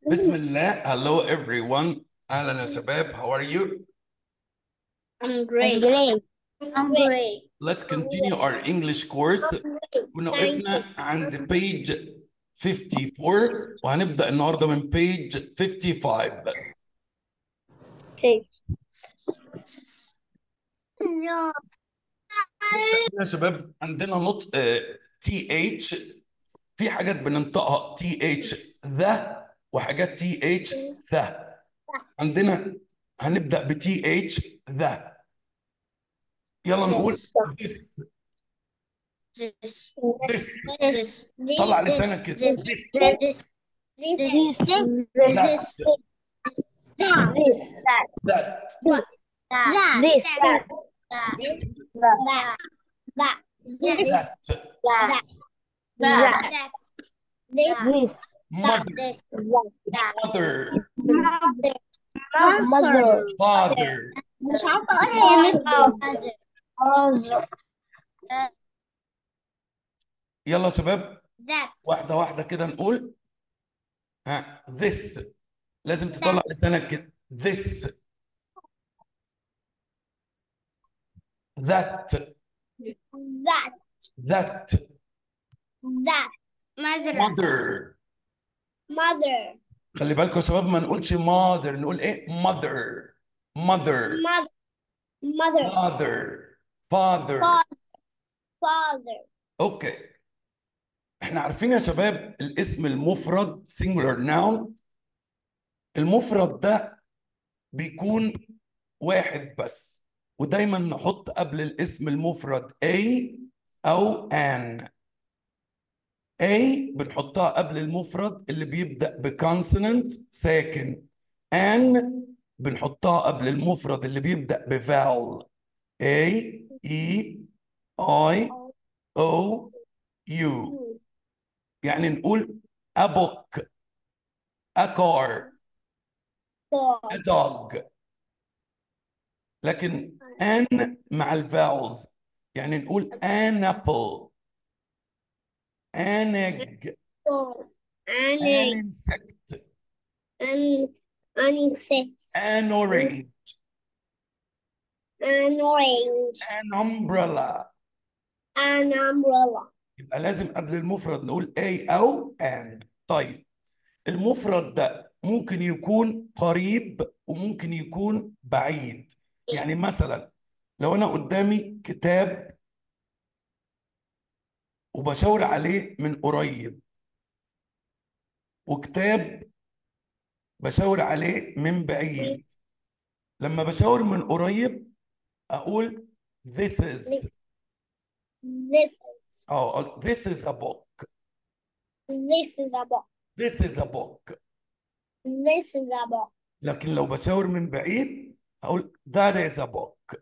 بسم الله hello everyone اهلا يا شباب how are you I'm great. great. I'm great. let's continue our English course كنا وقفنا عند page 54 وهنبدأ النهارده من page 55 Okay. يا شباب عندنا نطق تي اتش في حاجات بننطقها تي اتش ذا وحاجات تي اتش ذا عندنا هنبدأ بتي اتش ذا يلا نقول this This. this This. طلع لسانك كده This. this This. This. This. that This. That. that That. This. That. This. That. That. This. that That. That. This. This. mother This. That. mother Mother. Mother. father Mother. يلا يا شباب That. واحدة واحدة كده نقول ها this لازم تطلع لسانك كده this that That. that That. Mother. mother Mother. خلي بالكم يا شباب ما نقولش mother نقول ايه mother mother Mother. Mother. mother father Father. Father. اوكي احنا عارفين يا شباب الاسم المفرد singular noun المفرد ده بيكون واحد بس ودايما نحط قبل الاسم المفرد a او an a بنحطها قبل المفرد اللي بيبدأ بكونسونانت ساكن an بنحطها قبل المفرد اللي بيبدأ بفاول a e i o u يعني نقول a book a car Dog. a dog لكن an مع الفاولز يعني نقول an apple an egg Dog. An an egg. insect An, an insect. an orange An orange. an umbrella An umbrella. يبقى لازم قبل المفرد نقول a أو an طيب المفرد ده ممكن يكون قريب وممكن يكون بعيد يعني مثلا لو أنا قدامي كتاب وبشاور عليه من قريب وكتاب بشاور عليه من بعيد لما بشاور من قريب أقول this is This is. أو أقول this is a book This is a book. this is a book This is a book. لكن لو بشاور من بعيد أقول that is a book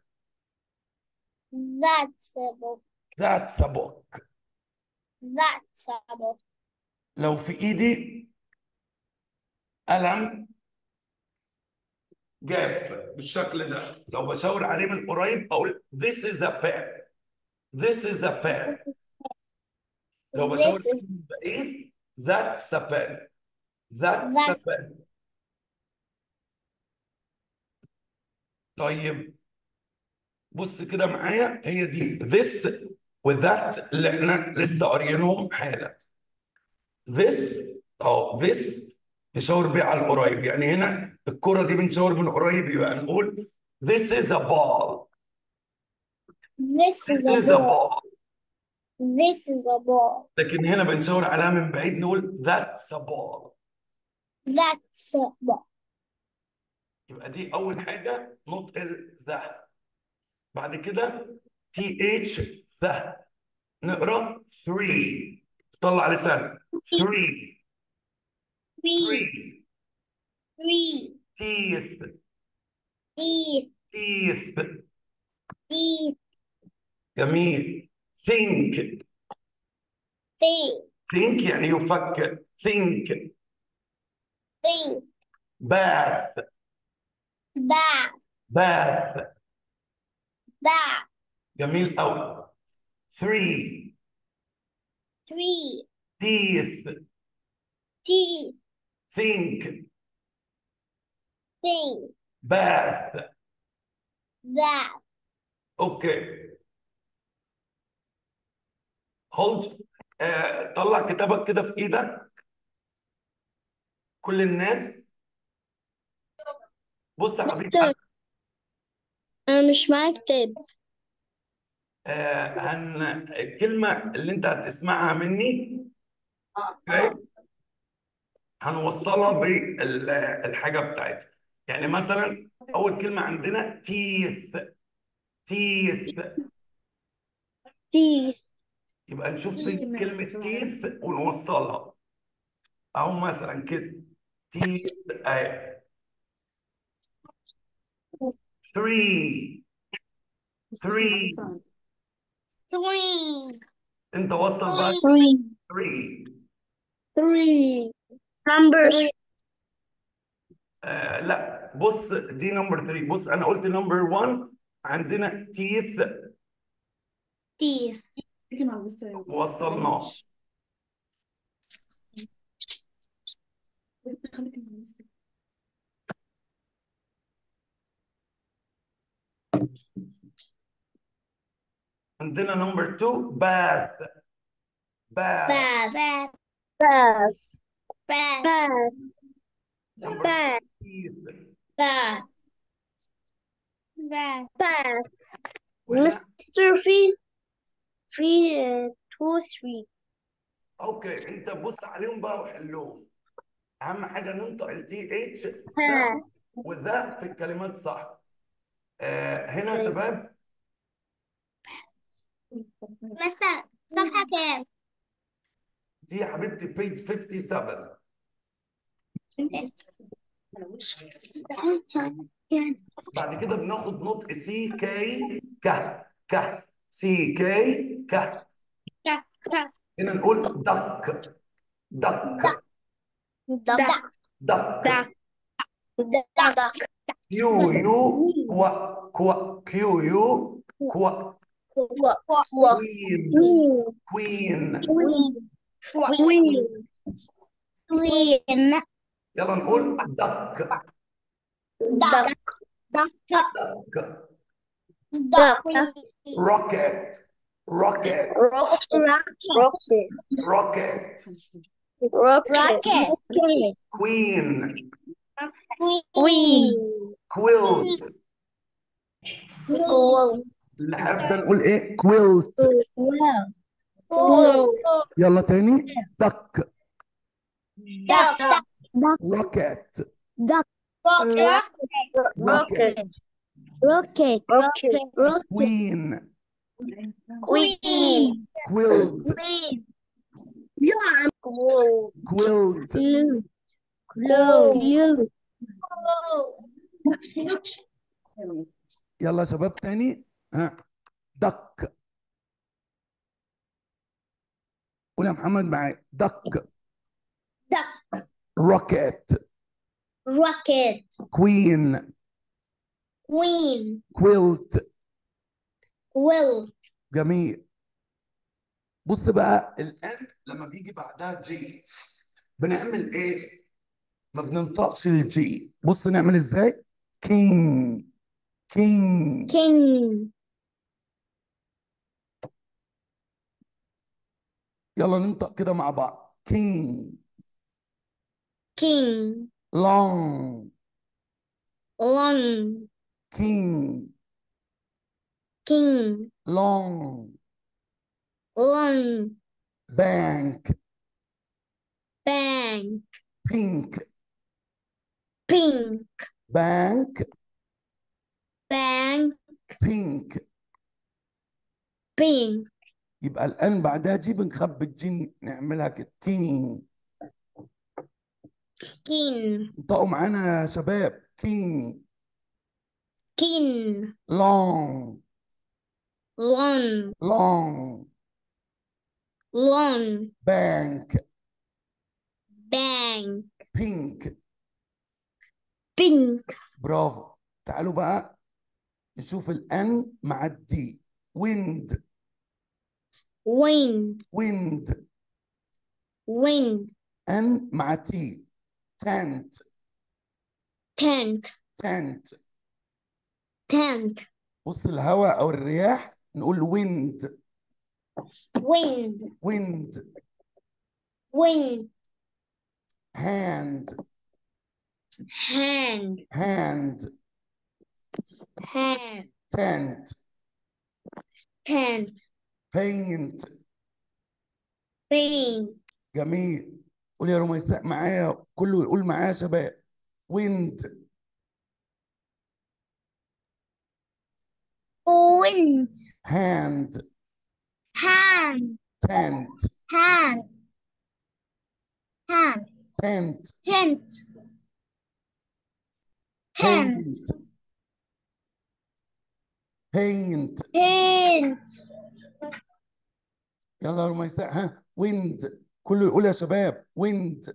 That's a book. that's a book That's a book. لو في إيدي قلم جاف بالشكل ده لو بشاور عليه من قريب أقول this is a pen this is a pen لو بشاور This is من بعيد that's a pen that's a that. pen طيب بص كده معايا هي دي this وذات اللي احنا لسه قاريينهم حالا this اه this نشاور بيه على القريب يعني هنا الكرة دي بنشاور من قريب يبقى نقول this is a ball This this is a is a ball. ball This is a ball. لكن هنا بنشاور عليها من بعيد نقول that's a ball That's a ball. يبقى دي أول حاجة نطق ال ذا بعد كده تي اتش ذا نقرا 3 طلع لسانك 3 Three. 3 Three. teeth Teeth. teeth Teeth. جميل think Think. think يعني يفكر think Think. bath Bath. bath Bath. جميل قوي 3 Three. teeth Teeth. think think bath that اوكي هولد آه، طلع كتابك كده في ايدك كل الناس بص يا حبيبي مستر أنا مش معايا كتاب آه، هن الكلمة اللي انت هتسمعها مني اوكي هنوصلها بالحاجة بتاعتها يعني مثلا أول كلمة عندنا تيث تيث تيس يبقى نشوف فين كلمة تيث ونوصلها أو مثلا كده تيث أهي three three three أنت وصل بقى three three three numbers آه لا بص دي نمبر 3 بص أنا قلت نمبر 1 عندنا تيث teeth وصلناه عندنا نمبر 2 باث باث bath bath bath bath bath نمبر bath 2 bath bath bath وهنا Mr. Three three uh, two three اوكي انت بص عليهم بقى وحلهم اهم حاجه ننطق التي اتش ها وذا في الكلمات صح آه هنا يا شباب مستر صفحة كام؟ دي يا حبيبتي بيج 57 بعد كده بناخد نطق سي كي ك ك سي كي ك هنا نقول دك دك duck دك duck duck كيو يو كوا كوا كيو يو كوا كوين كوين queen queen يلا نقول دك duck دك duck روكيت روكيت rocket روكيت rocket rocket كوين queen كويلت well الحرف ده نقول ايه كويلت well يلا تاني دك duck روكيت duck روكيت rocket rocket rocket كوين queen كويلت queen yeah glue كويلت glue glue يلا يا شباب تاني ها دك قول يا محمد معايا دك duck روكيت rocket كوين queen كويلت quill جميل بص بقى الان لما بيجي بعدها جي بنعمل ايه ما بننطقش الجي بص نعمل ازاي كينج كينج king يلا ننطق كده مع بعض كينج king لونج long كينج king لونج long بانك bank بينك pink بانك bank بينك pink يبقى الان بعدها جي بنخبي الجي نعملها كده كينج kin انطقوا معانا يا شباب كينج kin لونج long لونج long بانك bank بينك pink برافو تعالوا بقى نشوف الان مع الدي ويند wind ويند wind ان مع تي tent tent tent tent بص الهواء او الرياح نقول wind wind wind wind hand hand hand hand tent tent paint paint جميل قول يا رميساء معايا كله يقول معايا يا شباب wind wind hand hand tent hand hand tent tent tent paint paint paint يلا يا رميساء ها wind كله يقول يا شباب wind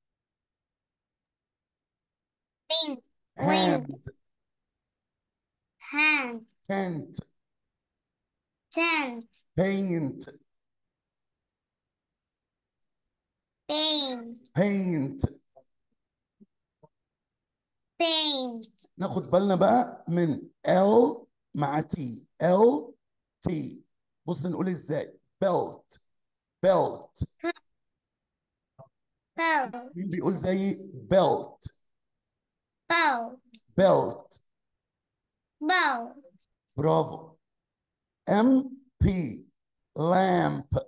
wind hand hand tent tent paint paint paint paint ناخد بالنا بقى من L مع T L T بص نقول ازاي belt belt belt مين بيقول زي belt belt belt belt برافو M P lamp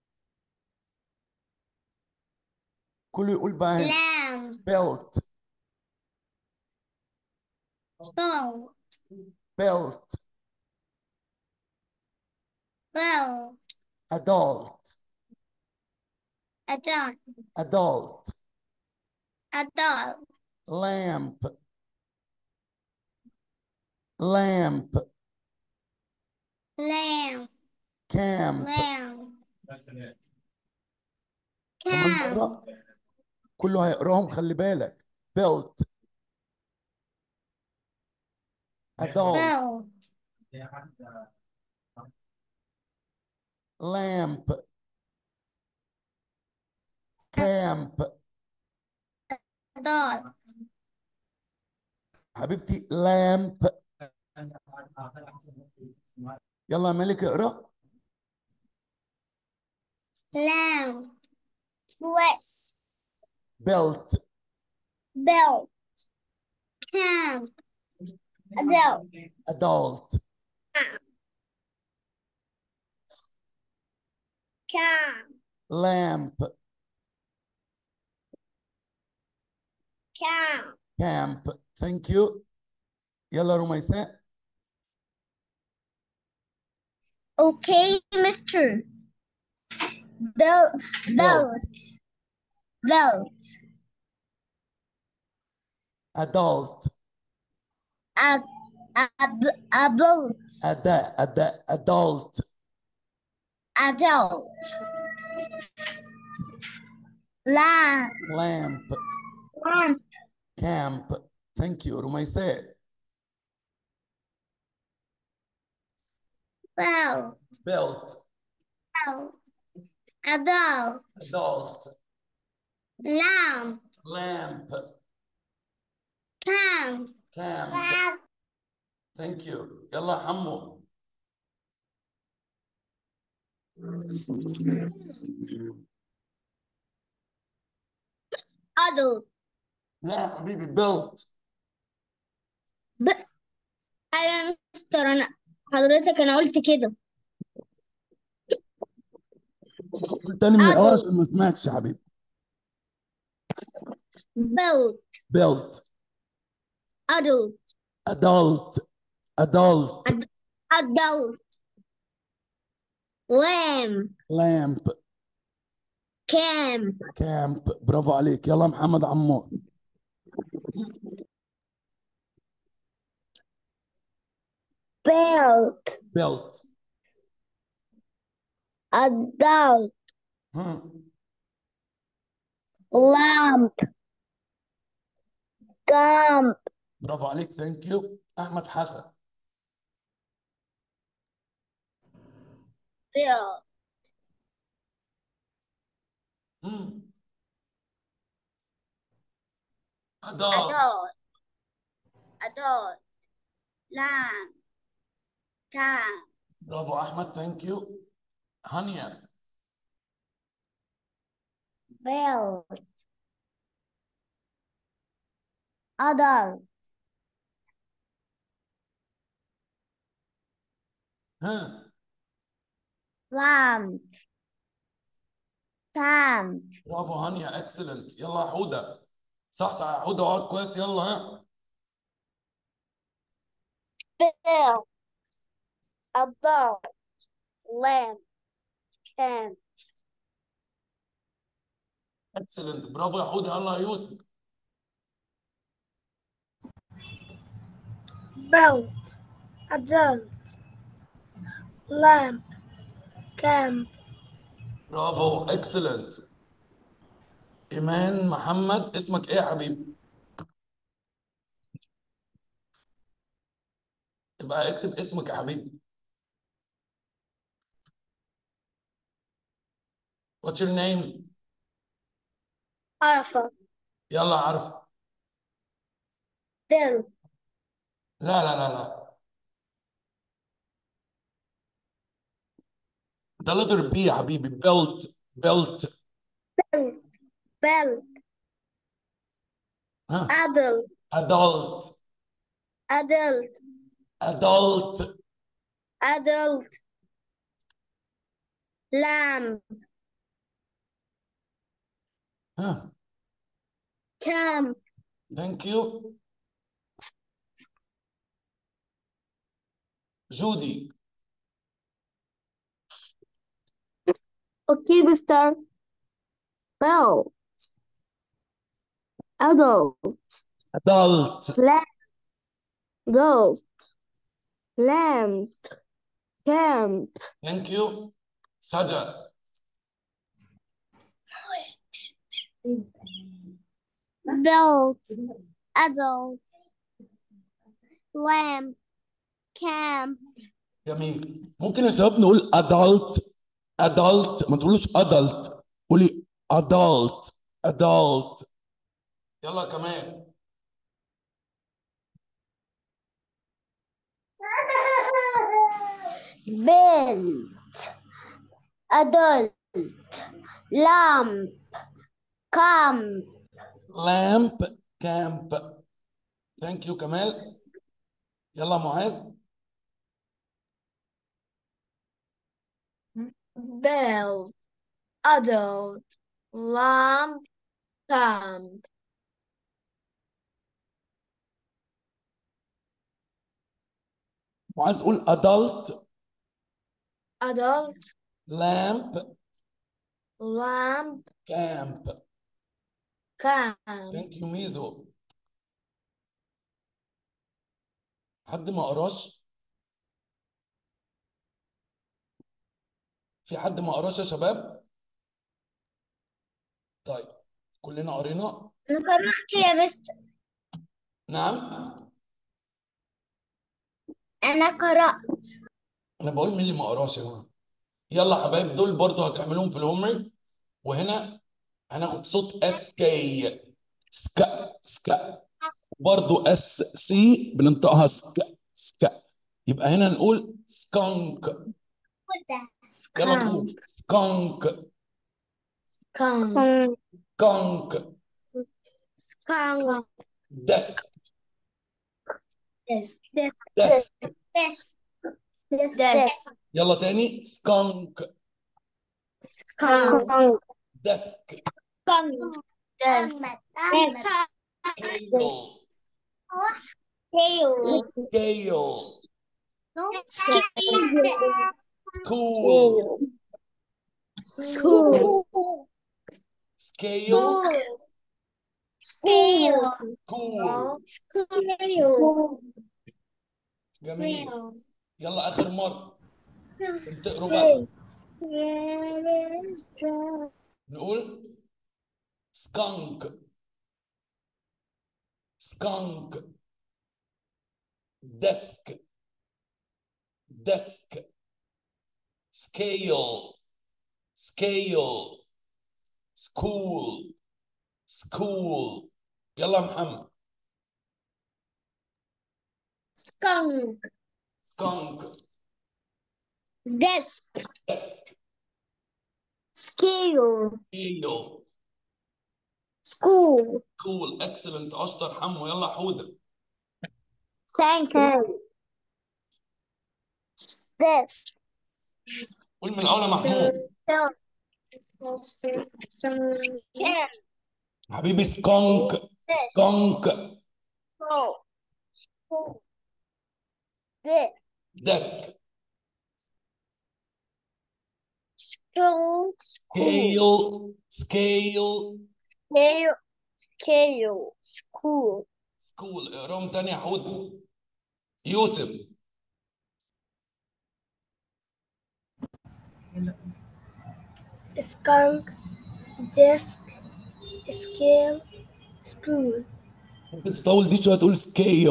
كله يقول بقى هنا lamp belt belt belt belt adult adult adult adult lamp lamp lamp camp lamp كمان camp مرة كله هيقراهم خلي بالك belt adult belt lamp camp adult حبيبتي lamp يلا يا ملك اقرا lamp what belt belt camp adult adult camp lamp camp camp thank you يلا رميساء okay mister belt belt belt adult a a, a boat أداء أداء adult adult lamp lamp lamp camp thank you رميساء belt belt belt adult adult lamp lamp camp camp thank you يلا يا حمو adult لا يا حبيبي belt ب... ايوه يا مستر انا حضرتك انا قلت كده قول تاني من الأول adult عشان ما سمعتش يا حبيبي belt belt adult adult adult ad- adult lamp lamp camp camp برافو عليك يلا محمد عمار belt belt adult هم. lamp camp برافو عليك ثانك يو احمد حسن belt هم. adult adult adult lamb calf برافو احمد ثانك يو هانيا belt adult ها lamb camp برافو هانيا اكسلنت يلا يا حوده صح صح يا حوده اقعد كويس يلا ها belt adult lamb camp اكسلنت برافو يا حوده يلا يا يوسف belt, adult, lamp, camp, برافو اكسلنت ايمان محمد اسمك ايه يا حبيبي يبقى اكتب اسمك يا حبيبي What's your name Arafat, يلا عارف belt, لا لا لا لا ده letter B يا حبيبي belt belt belt, ها adult, adult adult, adult adult, lamb, ها camp, thank you جودي okay, Mr. Belt, adult, adult lamp, adult, lamp, camp, thank you سجا belt adult lamb camp جميل ممكن يا شباب نقول adult adult ما تقولوش adult قولي adult adult يلا كمان belt adult lamb camp lamp camp ثانك يو كمال يلا معاذ belt, adult, lamp, camp, معاذ قول adult adult, lamp lamp, camp camp. ثانك يو ميزو حد ما قراش في حد ما قراش يا شباب طيب كلنا قرينا انا قرأت يا مستر نعم انا قرأت انا بقول مين اللي ما قراش يا جماعه يلا يا حبايب دول برضو هتعملوهم في الهومورك وهنا هناخد صوت اس كي سكا سكا برضو اس سي بننطقها سكا سكا يبقى هنا نقول سكانك يلا نقول سكانك Skunk, كانك skunk, ديسك Desk. Desk. ديسك Desk. Desk. يلا تاني سكانك skunk, ديسك Desk. Desk. كيبل Tail. كيل Scale. كول school, سكيل Scale. كول Scale. جميل يلا اخر مره تقروا بقى Where is the نقول skunk skunk desk desk scale scale school school يلا يا محمد skunk سكانك desk ديسك scale ايو school كول اكسلنت اشطر حمو يلا حوده thank you desk قول من الاول يا محمود حبيبي سكانك سكانك desk ديسك school سكيل سكيل scale scale school سكول اقراهم تاني يا حوده يوسف skunk, desk, scale, school, ممكن تطول دي شويه تقول سكيل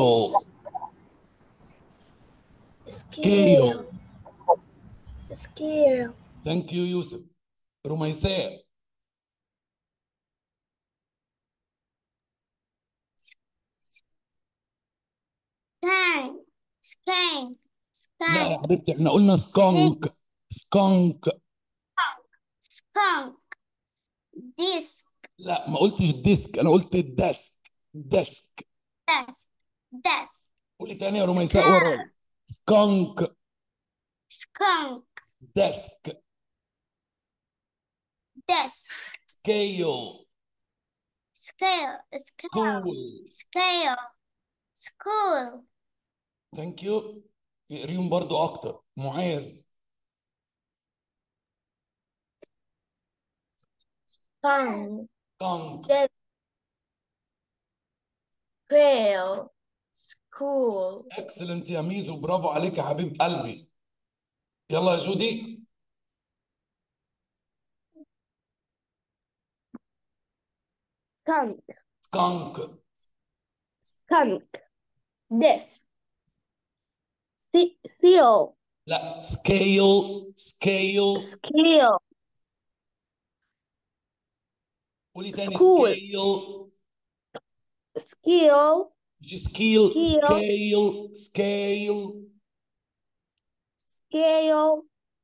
scale, scale, ثانك يو يوسف رميساء skank skank لا يا skank حبيبتي احنا قلنا سكانك سكانك skunk disc لا ما قلتش ديسك انا قلت الديسك ديسك desk desk قولي تاني يا رميساء ورايا سكانك skunk ديسك desk سكيل scale scale كول scale school ثانك يو اقريهم برضو اكتر معاذ skunk, سكانك scale, school, اكسلنت يا ميزو برافو عليك يا حبيب قلبي يلا يا جودي skunk, سكانك skunk, desk, se- seal, لا سكيل سكيل scale, قولي تاني School. سكيل scale, مش سكيل Scale. سكيل سكيل scale,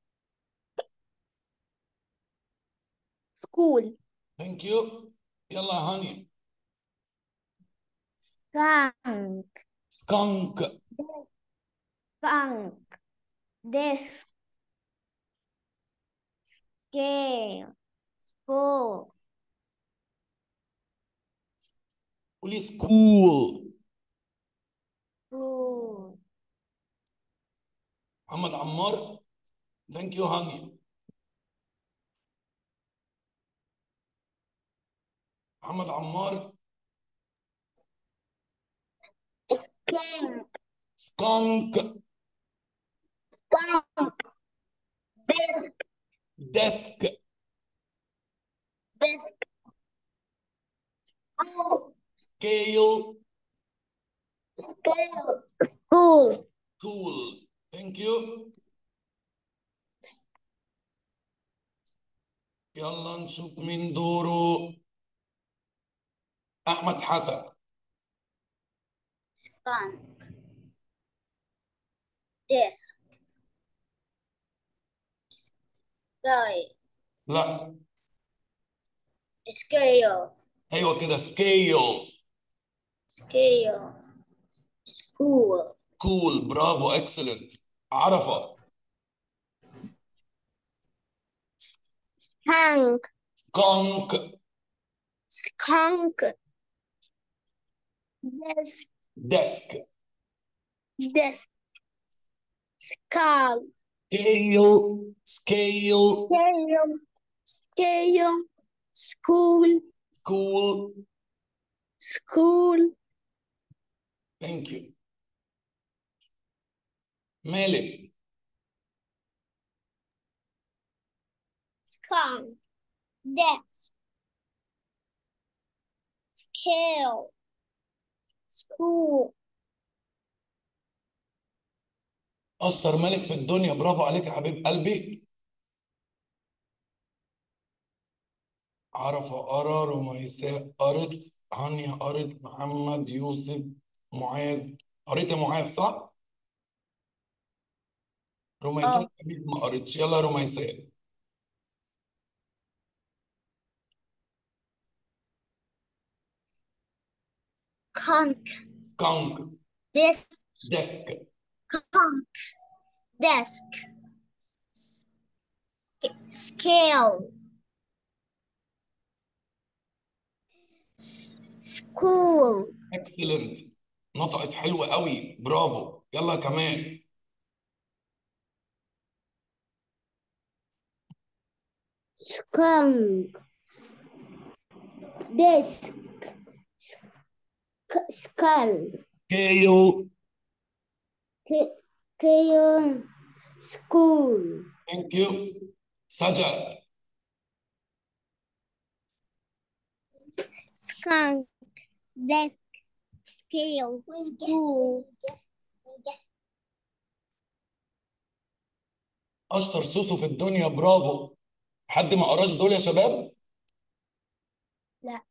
school, ثانك يو يلا يا هاني skunk سكانك skunk desk scale school قولي سكول school محمد عمار ثانك يو هاني محمد عمار skunk سكانك skunk desk ديسك desk school سكيل scale school كول ثانك يو يلا نشوف مين دوره احمد حسن skunk desk sky لا scale ايوه كده سكيل scale school كول برافو اكسلنت عرفه skunk سكانك skunk desk ديسك desk skull سكيل سكيل scale scale school كول school ثانك يو مالك skunk desk scale school اشطر ملك في الدنيا برافو عليك يا حبيب قلبي عرفه قرا رميساء قرت هانيا قريت محمد يوسف معاذ قريت يا معاذ صح؟ رميساء اه حبيب ما قريتش يلا يا رميساء Conk. skunk Desk. desk Conk. Desk. Scale. School. excellent نطقت حلوة قوي برافو يلا كمان skunk desk sk- skull kale K- K- school thank you سجا Skunk. Desk. Scale. School. اشطر سوسو في الدنيا برافو حد ما قراش دول يا شباب لا.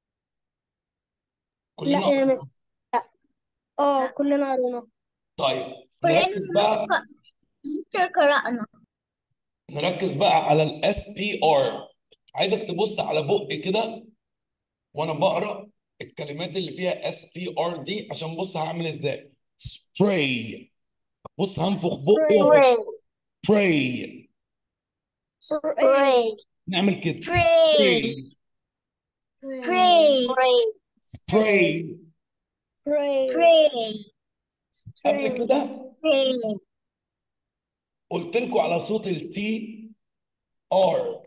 كلنا لا يا قرينا. مس لا اه كلنا قرينا طيب نركز بقى مستر قرأنا نركز بقى على الاس بي ار عايزك تبص على بقي كده وانا بقرا الكلمات اللي فيها اس بي ار دي عشان بص هعمل ازاي سبراي بص هنفخ بقي سبراي Spray. نعمل كده Spray. Spray. سبراي pray Spray. قبل كده Spray. قلت لكم على صوت التي ار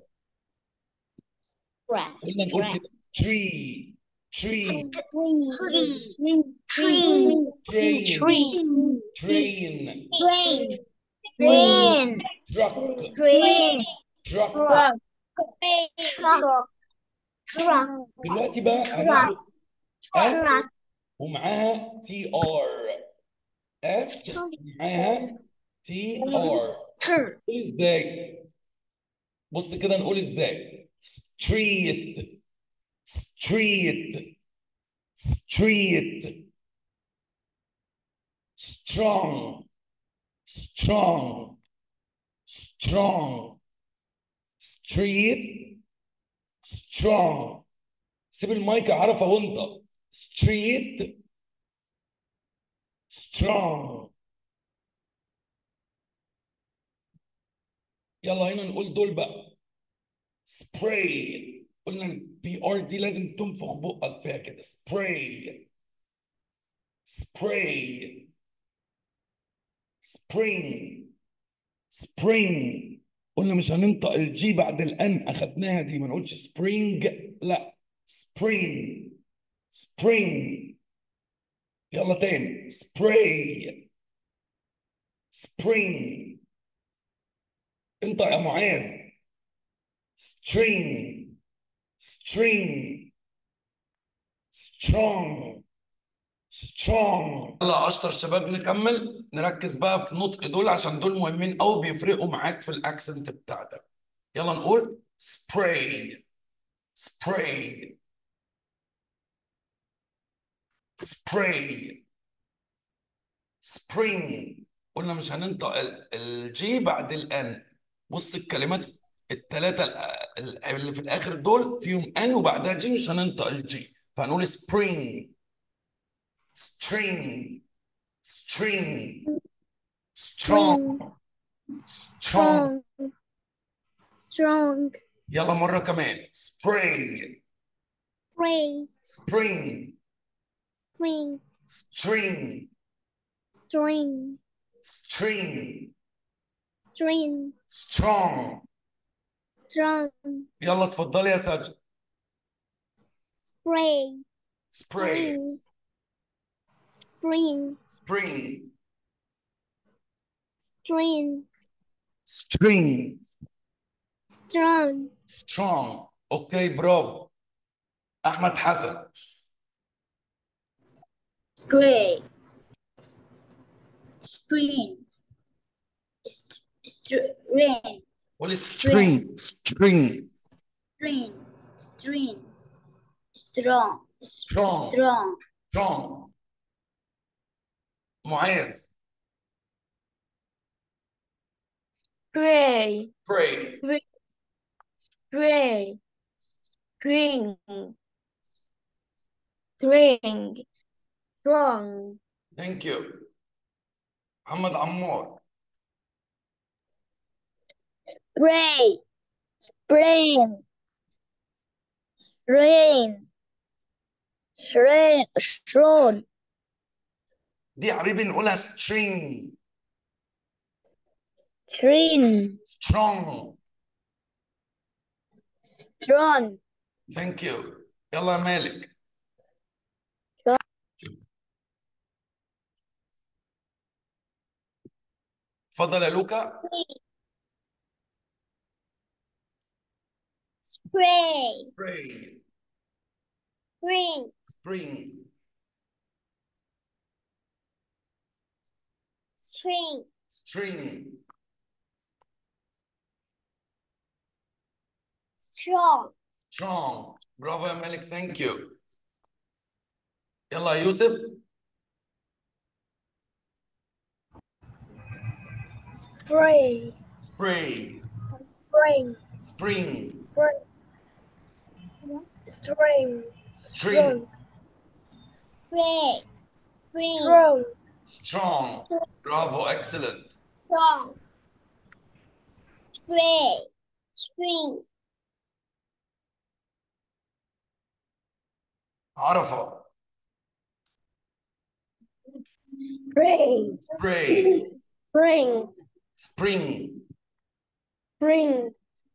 قلنا نقول كده تري تري Tree. Tree. ترين Tree. ترين Train. Train. تراك Train. تراك Truck. Truck. دلوقتي بقى هناخد اس ومعاها تي ار اس ومعاها تي ار Truck. نقول ازاي بص كده نقول ازاي ستريت ستريت ستريت strong strong strong street strong سيب المايك عرفه وانت street strong يلا هنا نقول دول بقى spray قلنا البي ار دي لازم تنفخ بقك فيها كده spray spray spring spring قلنا مش هننطق الجي بعد الان اخدناها دي ما نقولش spring لا spring spring يلا تاني spray spring انت يا معاذ string string strong strong يلا اشطر شباب نكمل نركز بقى في نطق دول عشان دول مهمين قوي بيفرقوا معاك في الاكسنت بتاعتك يلا نقول spray spray spray spring قلنا مش هننطق ال- الجي بعد الان بص الكلمات الثلاثه اللي في الاخر دول فيهم ان وبعدها جي مش هننطق الجي فهنقول spring string string strong strong Strong. يلا مرة كمان spray Spray. spring Spring. string String. string String. strong Strong. يلا اتفضلي يا سجد Spray. spray Spring. spring String. string Strong. strong اوكي برافو احمد حسن gray spring st- str- rain قولي string string string string strong strong strong strong معاذ pray, pray pray, spring, spring, strong, thank you محمد عمار pray spring rain rain strong دي يا حبيبي نقولها string train strong strong thank you يلا يا مالك اتفضل يا لوكا spray pray spring spring string string strong strong برافو يا مالك thank you يلا يا يوسف pray, spray spring, spring spring, string pray spring strong, strong برافو excellent strong spray spring عرفة spray, spray spring, spring spring,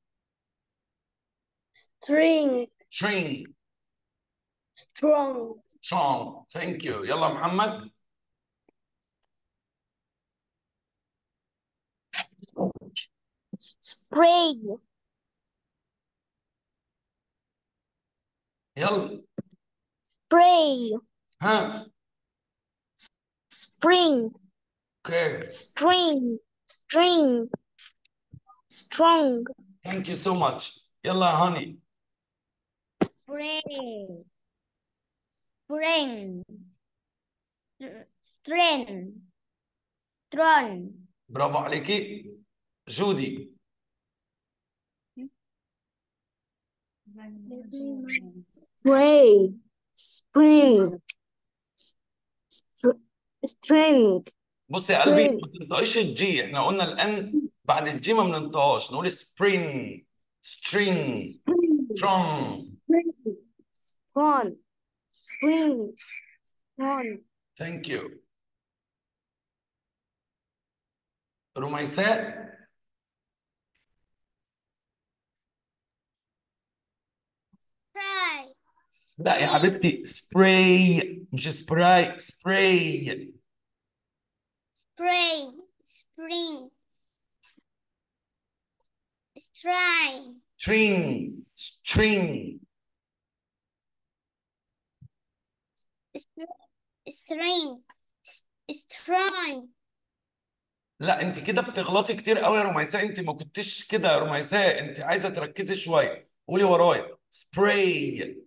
string, string strong, strong thank you يلا محمد spray يلا spray ها spring اوكي string string strong thank you so much يلا يا هاني spring spring string strong برافو عليكي جودي spray, spring, string, بص يا قلبي String. ما تنطقيش الجي احنا قلنا الان بعد الجي ما بننطقهاش نقول spring string spring, strong spring, strong, spring, strong, thank you رميساء spray لا يا حبيبتي سبراي مش سبراي سبراي spray spring string string string string strong لا انت كده بتغلطي كتير قوي يا رميساء انت ما كنتش كده يا رميساء انت عايزه تركزي شويه قولي ورايا سبراي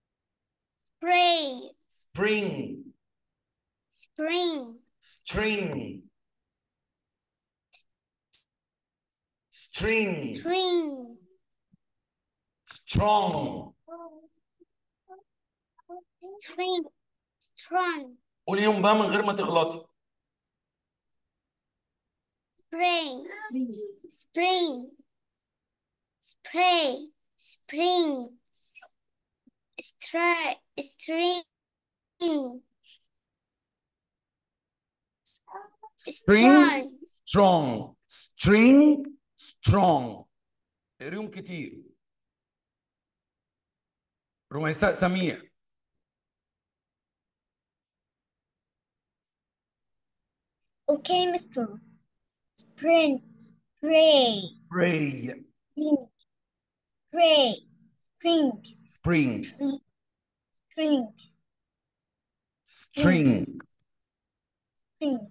spray spring spring string string string strong string strong قولي يوم بقى من غير ما تغلطي spray spring spray spring stri string String. strong strong string strong قريهم كتير رميساء سميع Okay, Mr. Sprint, spray, spray spray, spring, spring spring, string spring.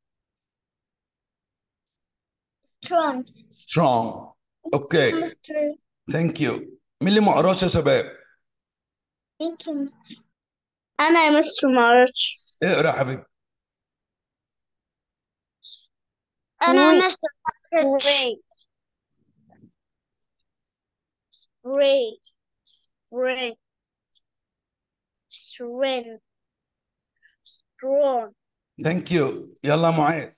Strong. strong اوكي Mr. ثانك يو مين اللي ما قراش يا شباب Thank you, Mr. أنا يا مستر معرفش اقرا يا حبيبي أنا يا Spring. مستر معرفش spray spray spray strong ثانك يو يلا يا معاذ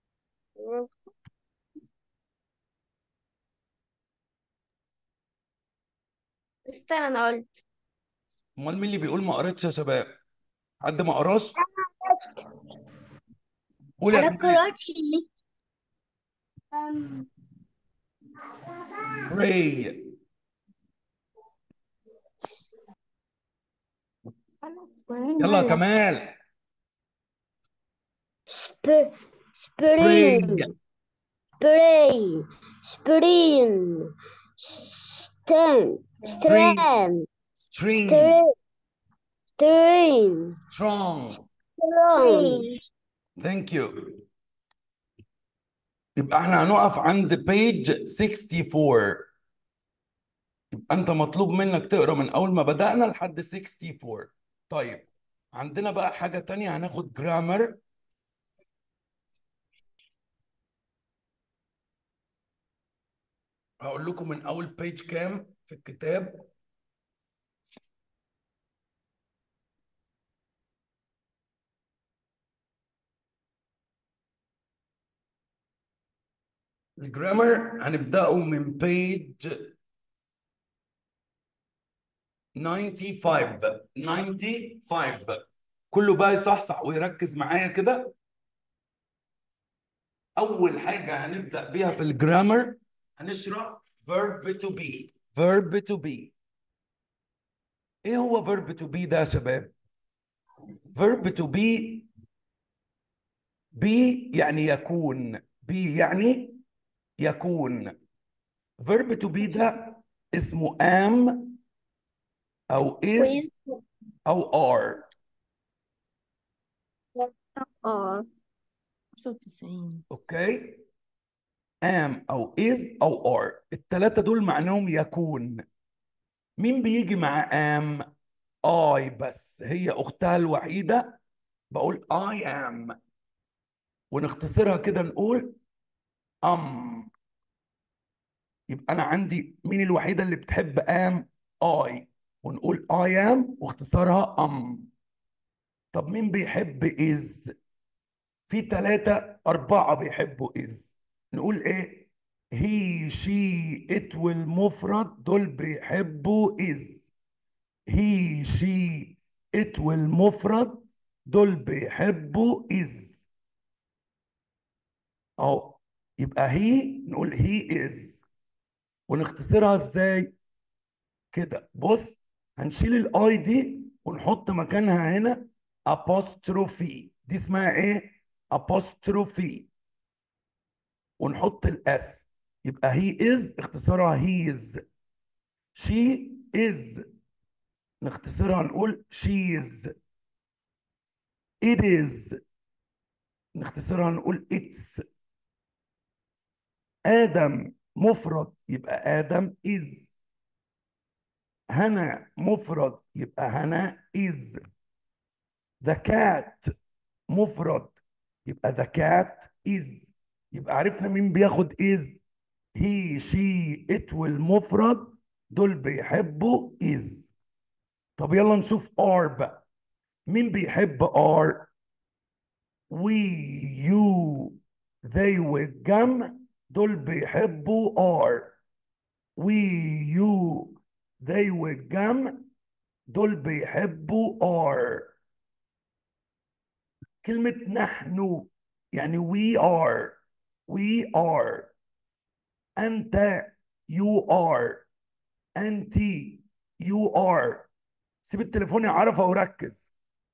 استنى أنا قلت امال مين اللي بيقول ما قريتش يا شباب حد ما قراش قول يا أنا كمال قرأت اللي أم، pray يلا يا كمال sp- pray spring spray spring stem Spring. strand string string string strong strong ثانك يو يبقى احنا هنقف عند page 64 يبقى انت مطلوب منك تقرا من اول ما بدأنا لحد 64 طيب عندنا بقى حاجة تانية هناخد جرامر هقول لكم من اول بيج كام في الكتاب الجرامر هنبدأه من بيج 95 95 كله بقى يصحصح ويركز معايا كده أول حاجة هنبدأ بيها في الجرامر هنشرح verb to be verb to be إيه هو verb to be ده يا شباب؟ verb to be be يعني يكون be يعني يكون verb to be ده اسمه am أو is أو are Or So the same. اوكي am او is او are التلاتة دول معناهم يكون مين بيجي مع am I بس هي اختها الوحيدة بقول I am ونختصرها كده نقول am يبقى انا عندي مين الوحيدة اللي بتحب am I ونقول I am واختصارها am طب مين بيحب is في ثلاثة أربعة بيحبوا is نقول إيه he she it والمفرد دول بيحبوا is he she it والمفرد دول بيحبوا is أهو يبقى he نقول he is ونختصرها إزاي كده بص هنشيل الاي دي ونحط مكانها هنا apostrophe دي اسمها ايه apostrophe ونحط الاس يبقى he is اختصارها he is she is نختصرها نقول she is it is نختصرها نقول it's آدم مفرد يبقى آدم is هنا مفرد يبقى هنا is the cat مفرد يبقى the cat is يبقى عرفنا مين بياخد is he she it والمفرد دول بيحبوا is طب يلا نشوف are بقى مين بيحب are we you they والجمع دول بيحبوا are we you they والجمع دول بيحبوا are كلمة نحن يعني we are we are أنت you are أنت you are سيب التليفون يا عرفة وركز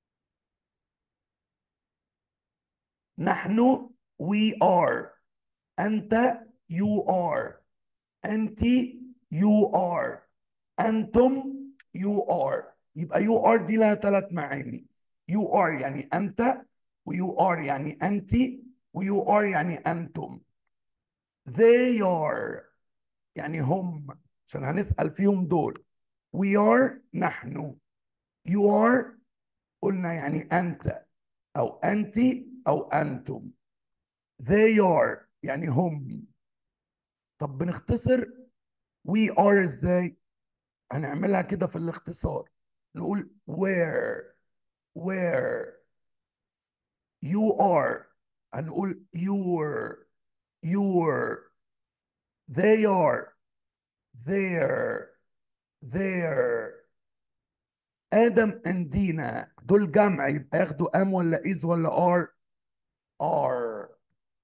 نحن we are أنت you are أنت you are أنتم you are يبقى you are دي لها ثلاث معاني you are يعني أنت و you are يعني أنت و you are يعني أنتم they are يعني هم عشان هنسأل فيهم دول we are نحن you are قلنا يعني أنت أو أنت أو أنتم they are يعني هم طب بنختصر we are ازاي هنعملها كده في الاختصار نقول where where you are هنقول your your they are there there آدم and دينا دول جمع يبقى ياخدوا am ولا is ولا are are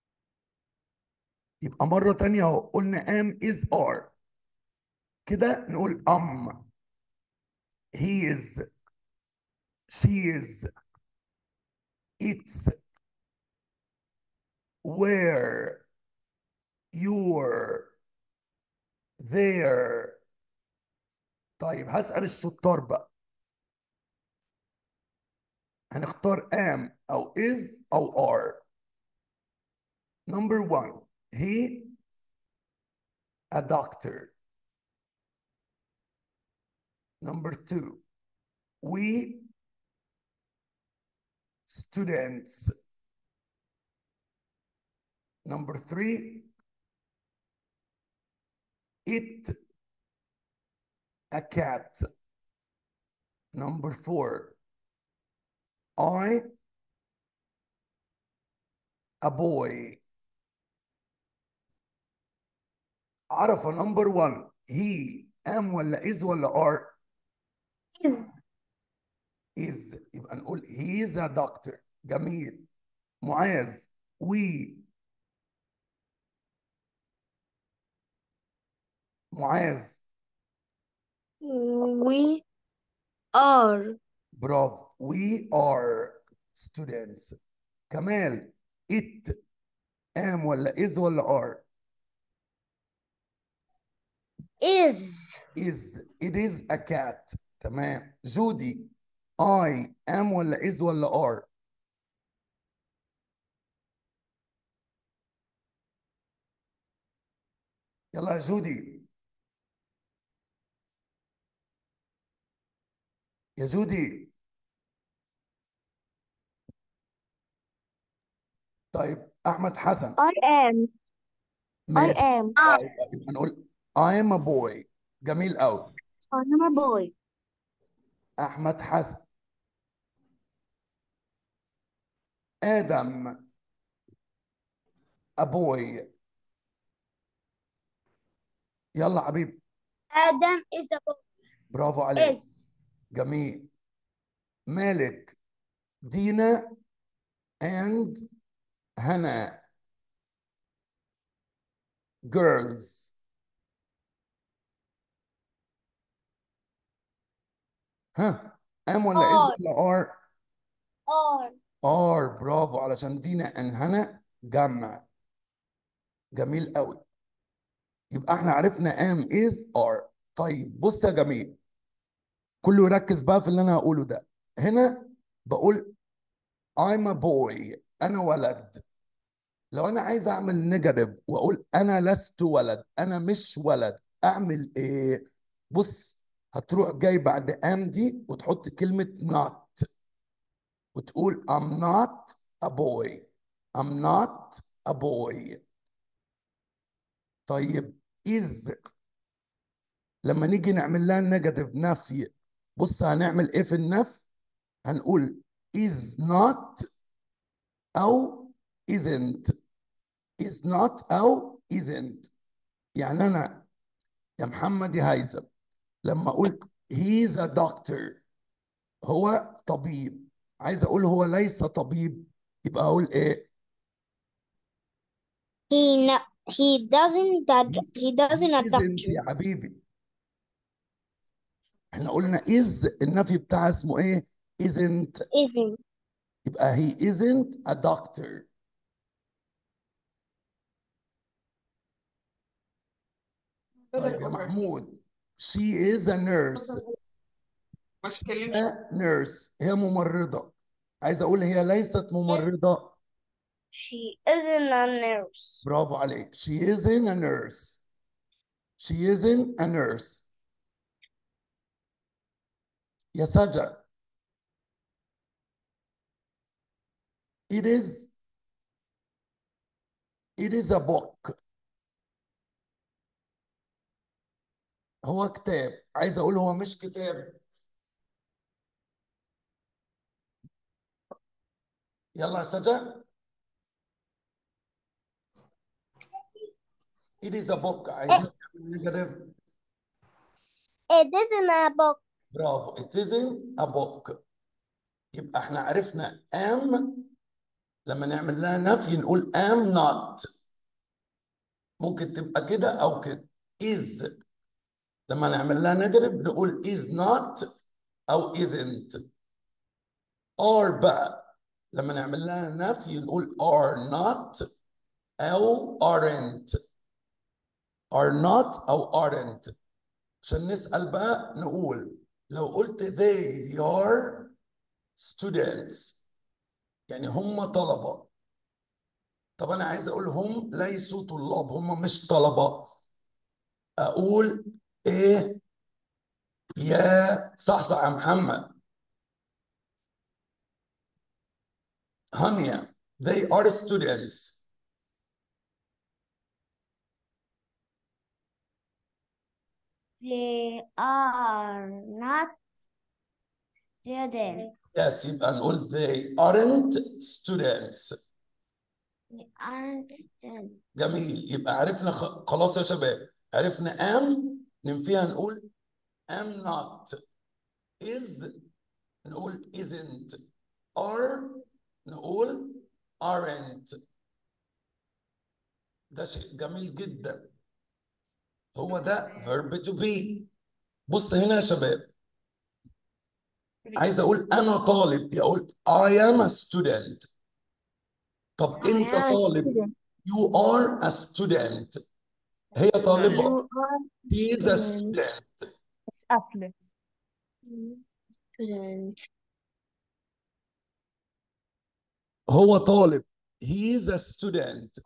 يبقى مرة تانية اهو قلنا am is are كده نقول am he is she is it's where you're there طيب هسأل الشطار بقى هنختار am أو is أو are number one he a doctor number two we students number three it a cat number four I a boy عرفة number one he am ولا is ولا are is is يبقى نقول he is a doctor جميل معاذ we معاذ we are برافو we are students كمال it am ولا is ولا are is is it is a cat تمام جودي I am ولا is ولا are يلا يا جودي يا جودي طيب احمد حسن I am I ماشي am طيب يبقى نقول I am a boy جميل قوي I am a boy احمد حسن ادم a boy يلا حبيبي Adam is a boy برافو عليك is جميل مالك دينا and هنا girls ها ام ولا از are ولا ار are ار برافو علشان دينا ان هنا جمع جميل قوي يبقى احنا عرفنا ام از ار طيب بص يا جميل كله يركز بقى في اللي انا هقوله ده هنا بقول I'm a boy انا ولد لو انا عايز اعمل نيجاتيف واقول انا لست ولد انا مش ولد اعمل ايه بص هتروح جاي بعد am دي وتحط كلمة not وتقول I'm not a boy I'm not a boy طيب is لما نيجي نعمل لها نيجاتيف نفي بص هنعمل ايه في النفي هنقول is not او isn't is not او isn't يعني انا يا محمد يا هيثم لما اقول he's a doctor هو طبيب عايز اقول هو ليس طبيب يبقى اقول ايه he no, he doesn't that he he doesn't a isn't doctor يا حبيبي احنا قلنا is النفي بتاعها اسمه ايه isn't isn't يبقى he isn't a doctor طيب يا محمود she is a nurse هي nurse هي ممرضة عايز اقول هي ليست ممرضة she isn't a nurse برافو عليك she isn't a nurse she isn't a nurse يا سجا it is it is a book هو كتاب عايز اقول هو مش كتاب يلا يا سجا it is a book عايزين نعمل نيجاتيف It isn't a book. برافو it isn't a book يبقى احنا عرفنا am لما نعمل لها نفي نقول am not ممكن تبقى كده او كده is لما نعمل لها نيجاتيف نقول is not او isn't are بقى لما نعمل لها نفي نقول are not او aren't are not او aren't عشان نسأل بقى نقول لو قلت they are students يعني هم طلبة طب أنا عايز أقول هم ليسوا طلاب هم مش طلبة أقول إيه يا صحصح يا محمد هانيا they are students They are not students. yes يبقى نقول they aren't students They aren't students. جميل يبقى عرفنا خ... خلاص يا شباب عرفنا am ننفيها نقول am not is نقول isn't are نقول aren't ده شيء جميل جدا هو ده verb to be بص هنا يا شباب عايز اقول انا طالب يقول I am a student طب انت am a طالب student. you are a student هي طالبة You are he is a student. student بس قافلة student هو طالب he is a student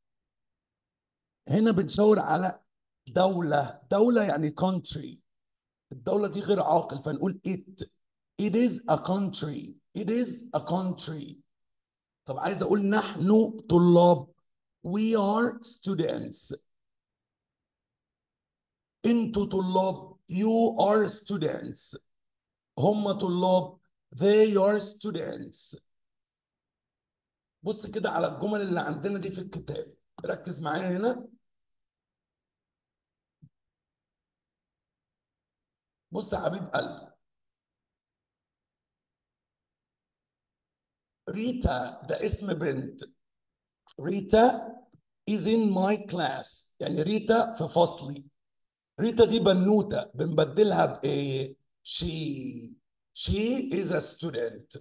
هنا بنشاور على دولة دولة يعني country الدولة دي غير عاقل فنقول it it is a country it is a country طب عايز أقول نحن طلاب we are students انتوا طلاب you are students هم طلاب they are students بص كده على الجمل اللي عندنا دي في الكتاب ركز معايا هنا بص يا حبيب قلبي ريتا ده اسم بنت ريتا is in my class يعني ريتا في فصلي ريتا دي بنوتة بنبدلها بإيه؟ she she is a student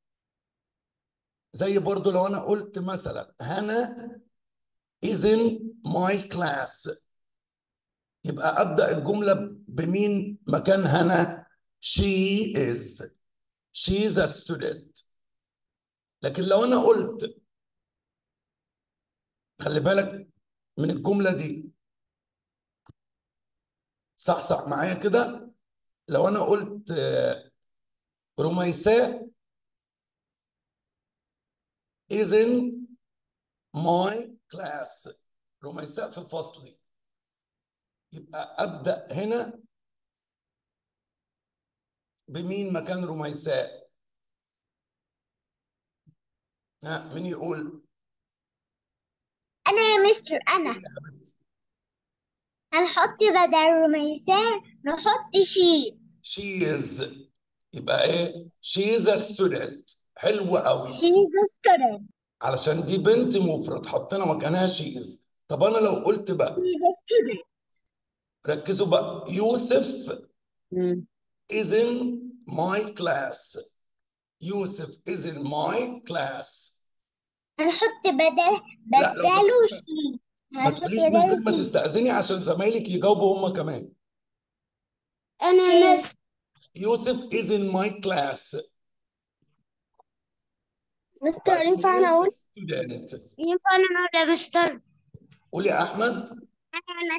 زي برضو لو أنا قلت مثلا هنا is in my class يبقى أبدأ الجملة بمين مكان هنا she is she is a student لكن لو أنا قلت خلي بالك من الجملة دي صح صح معايا كده لو أنا قلت آه، رميساء is in my class رميساء في فصلي يبقى أبدأ هنا بمين مكان رميساء ها مين يقول أنا يا مستر أنا يا حبيبتي هنحط بدل رميساء نحط شي she is يبقى ايه she is a student حلو قوي she's a student علشان دي بنت مفرد حطينا مكانها she is طب انا لو قلت بقى she's a student ركزوا بقى يوسف is in my class يوسف is in my class هنحط بدل لا لو بدله سمحت شي ما هنحط تقوليش من غير بدله ما شي تستأذني عشان زمايلك يجاوبوا هم كمان أنا يا مستر يوسف is in my class مستر وبعدين ينفع he أنا is a أقول student ينفع أنا أقول يا مستر قول يا احمد أنا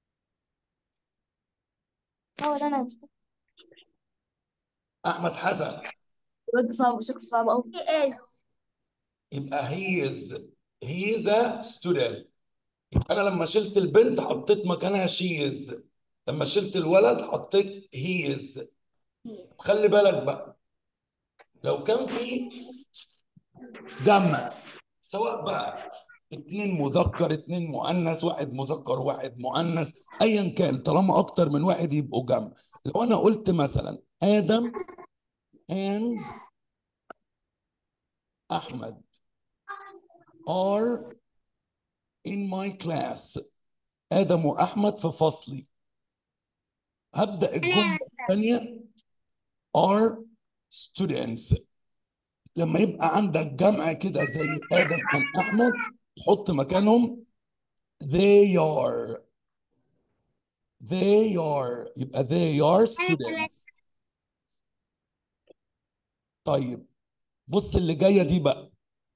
أول أنا مستر احمد حسن الواد صعب شكله صعب أوي she is يبقى he is he is a student يبقى انا لما شلت البنت حطيت مكانها she is لما شلت الولد حطيت he is خلي بالك بقى لو كان في جمع سواء بقى اتنين مذكر اتنين مؤنث واحد مذكر واحد مؤنث ايا كان طالما اكتر من واحد يبقوا جمع لو انا قلت مثلا ادم and احمد are in my class ادم واحمد في فصلي هبدا الجمله الثانيه are students لما يبقى عندك جمع كده زي ادم and احمد تحط مكانهم they are they are يبقى they are students طيب بص اللي جايه دي بقى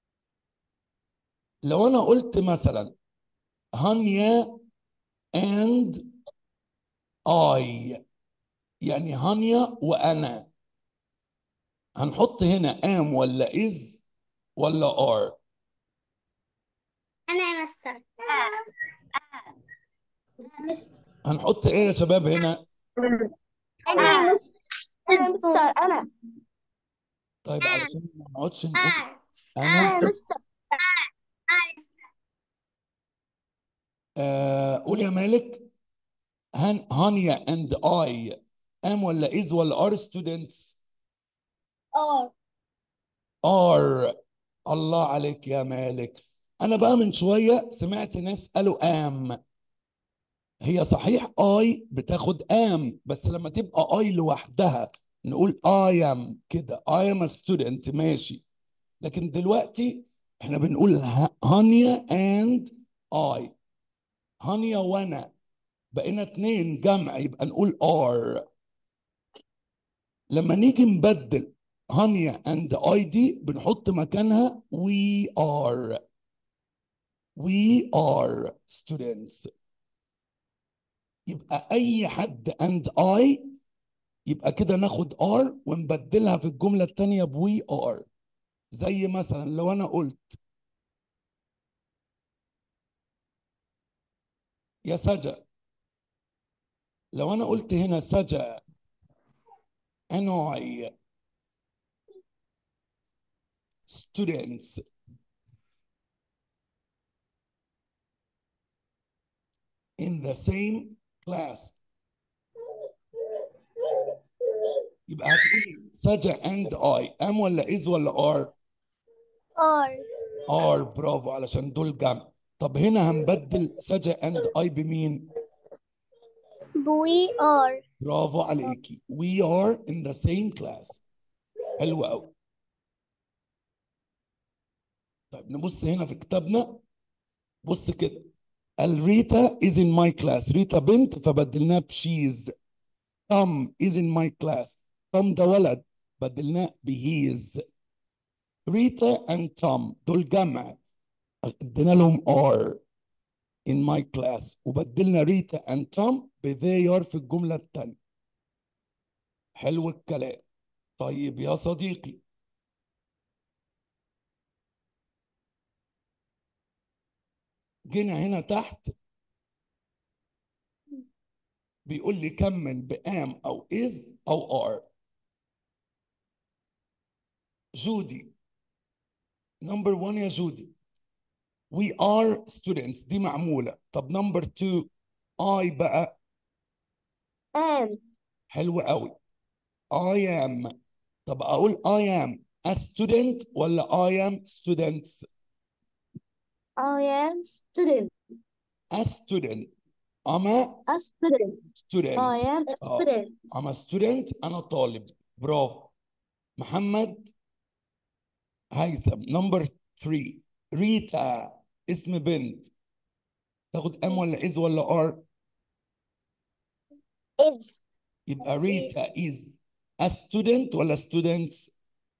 لو انا قلت مثلا هانيا and I يعني هانيا وانا هنحط هنا am ولا is ولا are أنا يا مستر هنحط ايه يا شباب هنا أنا يا أنا مستر أنا طيب علشان ما نقعدش نقول مستر انا أنا مستر آه قول يا مالك هن هانيا and I am ولا is ولا are students أور are الله عليك يا مالك انا بقى من شويه سمعت ناس قالوا am هي صحيح I بتاخد am بس لما تبقى I لوحدها نقول I am كده I am a student ماشي لكن دلوقتي احنا بنقول ه- هانيا and I هانيا وانا بقينا اتنين جمع يبقى نقول are لما نيجي نبدل هانيا and I دي بنحط مكانها we are we are students يبقى أي حد and I يبقى كده ناخد are ونبدلها في الجملة التانية ب we are زي مثلا لو أنا قلت يا سجا لو أنا قلت هنا سجا and I students in the same class يبقى هتقولي سجا and I am ولا is ولا are أور are برافو علشان دول جمع طب هنا هنبدل سجا and I بمين بوي أور برافو عليكي we are in the same class حلو قوي طيب نبص هنا في كتابنا بص كده قال ريتا is in my class ريتا بنت فبدلناها بشيز توم is in my class توم ده ولد بدلناه بهيز ريتا and توم دول جمع ادينا لهم are in my class وبدلنا ريتا and توم ب they are في الجملة التانية حلو الكلام طيب يا صديقي جينا هنا تحت بيقول لي كمل بام او is او are جودي نمبر 1 يا جودي we are students دي معمولة طب نمبر 2 I بقى am حلو قوي I am طب اقول I am a student ولا I am students I am student a student I'm a a student student I am a آه. student I'm a student أنا طالب برافو محمد هيثم نمبر 3 ريتا اسم بنت تاخد ام ولا از ولا ار إز يبقى ريتا is a student ولا students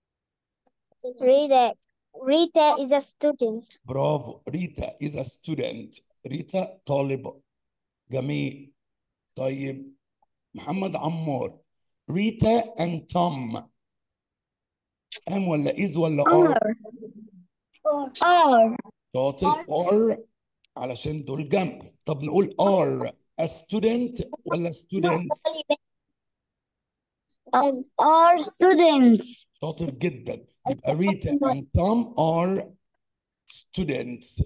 ريتا ريتا is a student برافو ريتا is a student ريتا طالبة جميل طيب محمد عمار ريتا and توم ام ولا از ولا ار are شاطر are علشان دول جمع طب نقول are a student ولا students are students شاطر جدا يبقى ريتا and Tom are students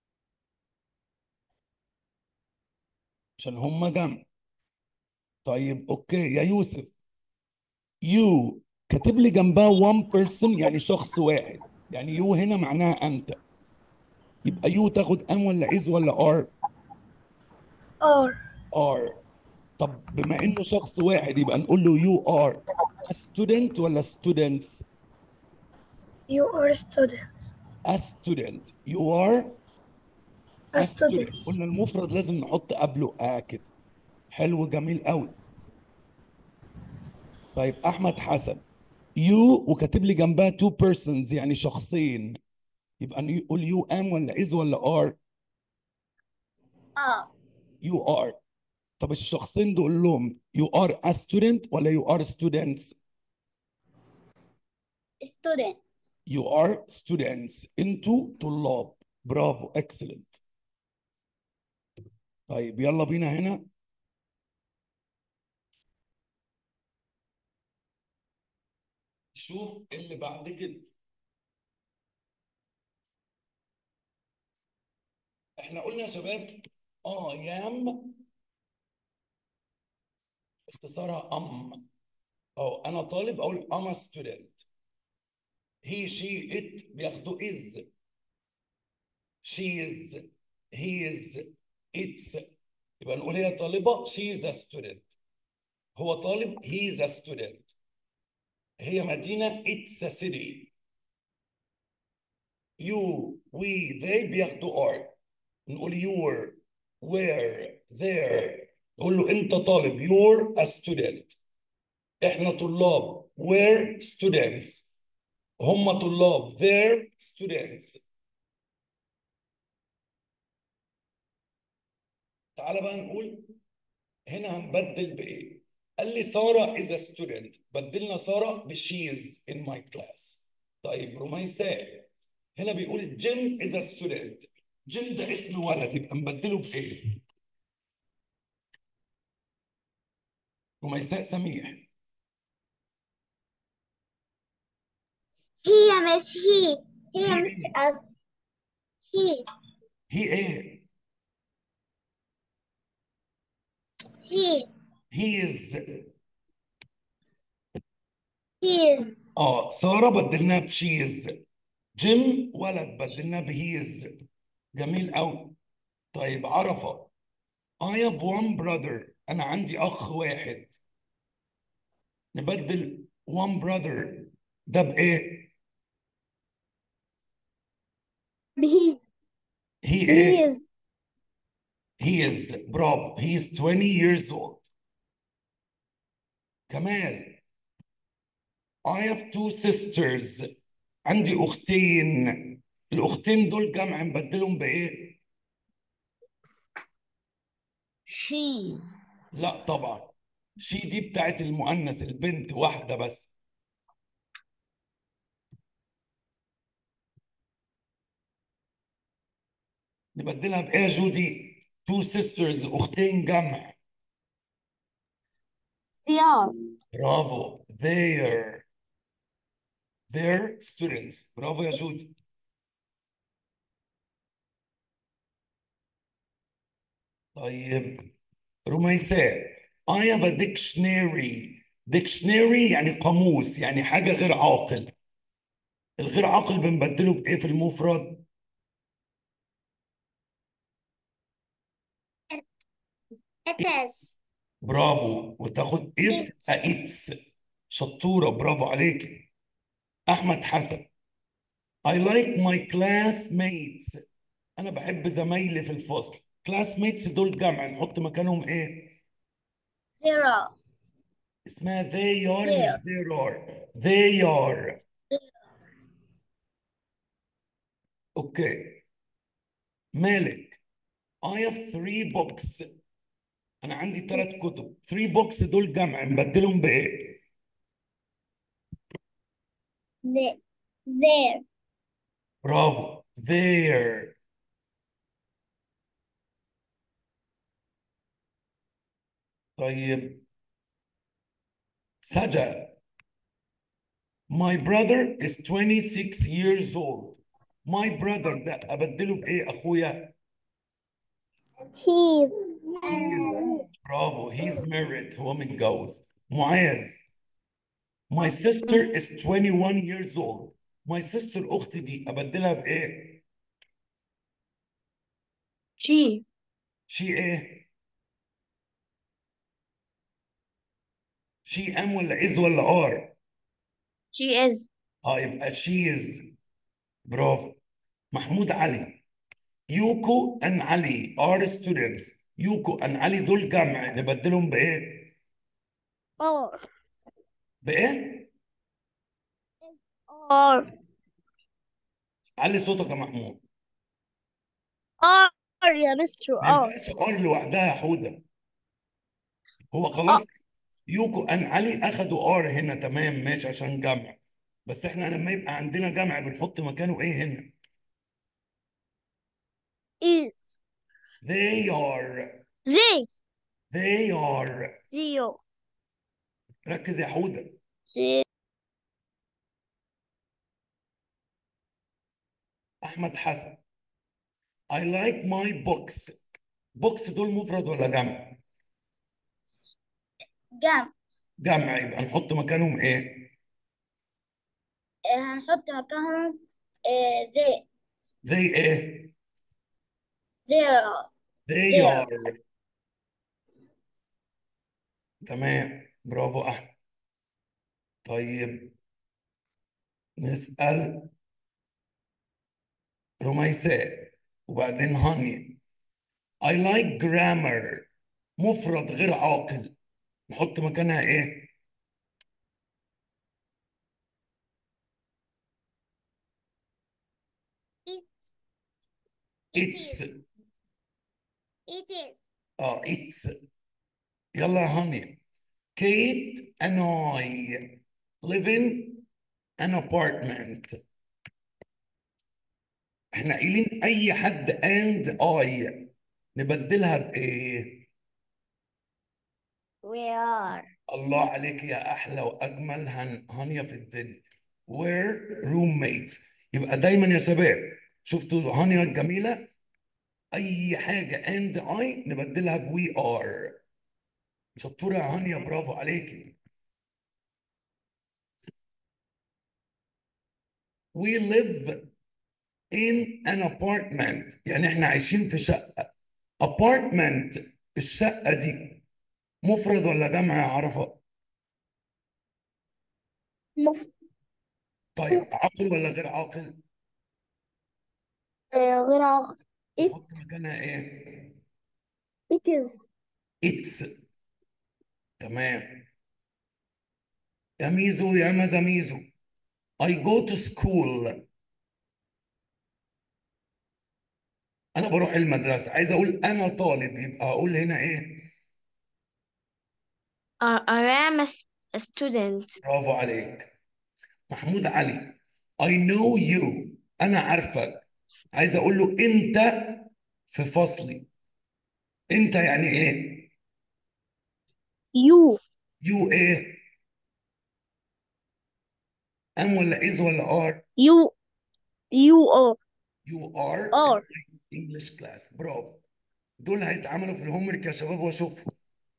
عشان هم جمع طيب اوكي يا يوسف you كاتب لي جنبها one person يعني شخص واحد يعني you هنا معناها انت يبقى you تاخد ام ولا is ولا are are are طب بما انه شخص واحد يبقى نقول له you are a student ولا students you are a student a student you are a a student student قلنا المفرد لازم نحط قبله a كده حلو جميل قوي طيب احمد حسن you وكاتب لي جنبها two persons يعني شخصين يبقى نقول you am ولا is ولا are are you are طب الشخصين دول لهم you are a student ولا you are students student You are students انتوا طلاب برافو excellent طيب يلا بينا هنا شوف اللي بعد كده احنا قلنا يا شباب I am اختصارها am او انا طالب اقول I'm a student he she it بياخدوا is she is he is it's يبقى نقول هي طالبة she is a student هو طالب he is a student هي مدينة it's a city you we they بياخدوا are نقول your where there نقول له انت طالب you're a student احنا طلاب we're students هم طلاب they're students تعالى بقى نقول هنا هنبدل بايه قال لي ساره is a student بدلنا ساره ب she is in my class طيب رميساء هنا بيقول جيم is a student جيم ده اسم ولد يبقى نبدله بايه رميساء سميح he يا مس he he يا هي مس ايه he هي ايه he he is he is اه ساره بدلناها ب she is جيم ولد بدلناه ب he is جميل قوي طيب عرفه I have one brother أنا عندي أخ واحد نبدل one brother ده بإيه؟ he he he إيه؟ is he is برافو he is 20 years old كمال I have two sisters عندي أختين الأختين دول جمع نبدلهم بإيه؟ she لا طبعا شي دي بتاعت المؤنث البنت واحدة بس نبدلها بإيه يا جودي؟ two sisters أختين جمع they are برافو they're they're students برافو يا جودي طيب رميساء I have a dictionary dictionary يعني قاموس يعني حاجة غير عاقل الغير عاقل بنبدله بإيه في المفرد؟ it is برافو وتاخد is It's. تبقى it's شطورة برافو عليك أحمد حسن I like my classmates أنا بحب زمايلي في الفصل classmates دول جمع نحط مكانهم إيه؟ zero اسمها they are مش There. there are they are أوكي مالك I have three books أنا عندي ثلاث كتب three books دول جمع نبدلهم بإيه؟ the there برافو there طيب سجا My brother is 26 years old. My brother ده أبدله بإيه أخويا؟ He's He is برافو he's married هو متجوز. معاذ My sister is 21 years old. My sister أختي دي أبدلها بإيه؟ she she إيه؟ she am ولا is ولا are؟ she is اه يبقى she is برافو محمود علي يوكو and علي are students يوكو and علي دول جمع نبدلهم بإيه؟ or بإيه؟ or علي صوتك يا محمود or يا مستر ما or ينفعش ار لوحدها يا حوده هو خلاص يوكو ان علي اخدوا ار هنا تمام ماشي عشان جمع بس احنا لما يبقى عندنا جمع بنحط مكانه ايه هنا is they are they they are zero ركز يا حوده they احمد حسن I like my books بوكس دول مفرد ولا جمع جمع جمع يبقى نحط مكانهم ايه هنحط مكانهم they they ايه zero they They are تمام برافو احمد طيب نسأل رميساء وبعدين هاني I like grammar مفرد غير عاقل نحط مكانها ايه it's it is اه it's يلا يا هاني Kate and I live in an apartment احنا قايلين اي حد and I نبدلها بايه we are الله عليك يا احلى واجمل هن... هانيا في الدنيا we're roommates يبقى دايما يا شباب شفتوا هانيا الجميله اي حاجه and I نبدلها ب we are شطوره يا هانيا برافو عليكي we live in an apartment يعني احنا عايشين في شقه apartment الشقه دي مفرد ولا جمع يا عرفه مف... طيب عاقل ولا غير عاقل آه غير عاقل it نحط مكانها ايه it is it's تمام يا ميزو يا ماذا ميزو I go to school انا بروح المدرسه عايز اقول انا طالب يبقى اقول هنا ايه I, I am a, s- a student برافو عليك محمود علي I know you انا عارفك عايز اقول له انت في فصلي انت يعني ايه you you ايه ام ولا از ولا ار you you are You are are in my English class برافو دول هيتعملوا في الهومورك يا شباب واشوفهم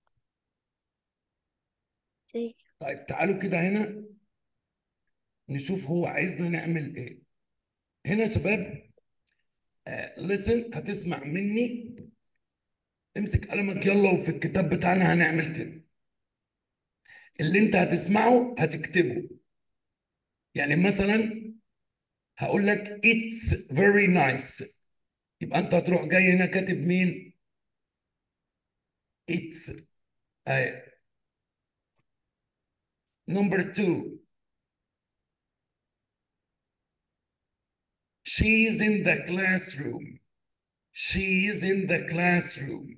طيب تعالوا كده هنا نشوف هو عايزنا نعمل ايه هنا يا شباب آه listen هتسمع مني امسك قلمك يلا وفي الكتاب بتاعنا هنعمل كده اللي انت هتسمعه هتكتبه يعني مثلا هقول لك it's very nice يبقى انت هتروح جاي هنا كاتب مين it's آه. number two she is in the classroom she is in the classroom